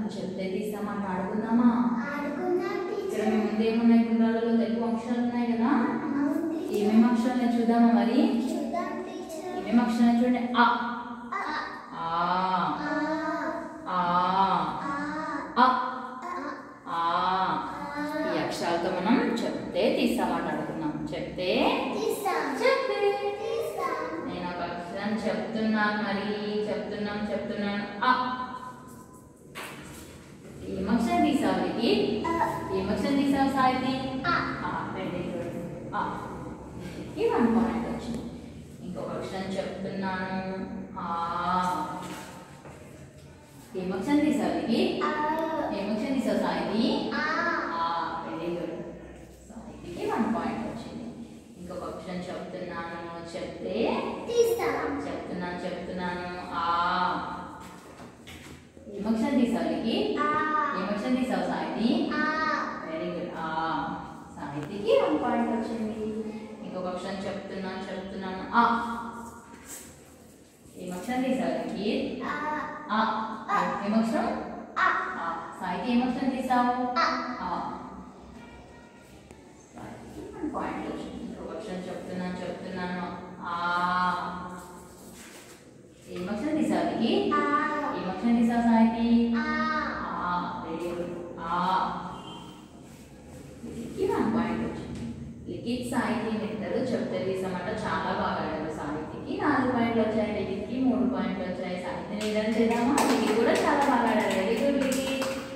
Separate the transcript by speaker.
Speaker 1: చెప్తే తీస్తామంట ఆడుకుందామా
Speaker 2: ఆడుకుందాం
Speaker 1: ఇక్కడ
Speaker 2: టీచర్
Speaker 1: మీ ముందు ఏమున్నాయి గుండ్రాలలో తెలుగు అక్షరాలు ఉన్నాయి కదా
Speaker 2: అవును టీచర్
Speaker 1: ఏమేమి అక్షరాలు ఉన్నాయి చూద్దామా మరి
Speaker 2: చూద్దాం టీచర్
Speaker 1: ఏమేమి అక్షరాలు చూడండి ఆ
Speaker 2: ఆ
Speaker 1: ఆ
Speaker 2: ఆ
Speaker 1: ఆ
Speaker 2: ఆ
Speaker 1: ఆ ఆ ఈ అక్షరాలతో మనం చెప్తే తీస్తామంట ఆడుకుందాం చెప్తే
Speaker 2: తీస్తాం
Speaker 1: చెప్తే
Speaker 2: తీస్తాం
Speaker 1: నేను ఒక అక్షరం చెప్తున్నాను మరి చెప్తున్నాను చెప్తున్నాను ఆ ఏం అక్షరం తీసావు ఇది ఏం అక్షరం తీసావు సాయిది
Speaker 2: ఆ
Speaker 1: వెరీ గుడ్ ఈ వన్ పాయింట్ వచ్చింది ఇంకొక అక్షరం చెప్తున్నాను ఆ ఏం అక్షరం తీసావు ఇది
Speaker 2: ఆ
Speaker 1: ఏం అక్షరం తీసావు సాయిది
Speaker 2: ఆ
Speaker 1: వెరీ గుడ్ సాయికి వన్ పాయింట్ వచ్చింది ఇంకొక అక్షరం చెప్తున్నాను చెప్తే
Speaker 2: తీస్తాం
Speaker 1: చెప్తున్నాను చెప్తున్నాను ఆ ఏమక్షరం తీసావు ఇది
Speaker 2: ఆ
Speaker 1: ఏమక్షరం తీసావు సాహితి
Speaker 2: ఆ
Speaker 1: వెరీ గుడ్ ఆ సాహితికి వన్ పాయింట్ వచ్చింది ఇంకొక అక్షరం చెప్తున్నాను చెప్తున్నాను ఆ ఏమక్షరం తీసావు ఇది
Speaker 2: ఆ
Speaker 1: ఆ ఏమక్షరం
Speaker 2: ఆ
Speaker 1: ఆ సాహితి ఏమక్షరం తీసావు
Speaker 2: ఆ
Speaker 1: ఆ సాహితికి వన్ పాయింట్ వచ్చింది ఇంకొక అక్షరం చెప్తున్నాను చెప్తున్నాను ఆ ఏమక్షరం తీసావు ఇది
Speaker 2: ఆ
Speaker 1: ఏమక్షరం తీసావు సాహితి
Speaker 2: ఆ
Speaker 1: ఆ వెరీ గుడ్ ఆ లిఖిత్కి వన్ పాయింట్ వచ్చింది లిఖిత్ సాహితీ ఇద్దరు చెప్తే తీసామంట చాలా బాగా ఆడారు సాహితీకి నాలుగు పాయింట్లు వచ్చాయి లిఖిత్కి మూడు పాయింట్లు వచ్చాయి సాహిత్యం ఏదైనా చేద్దామా లిఖిత్ కూడా చాలా బాగా ఆడారు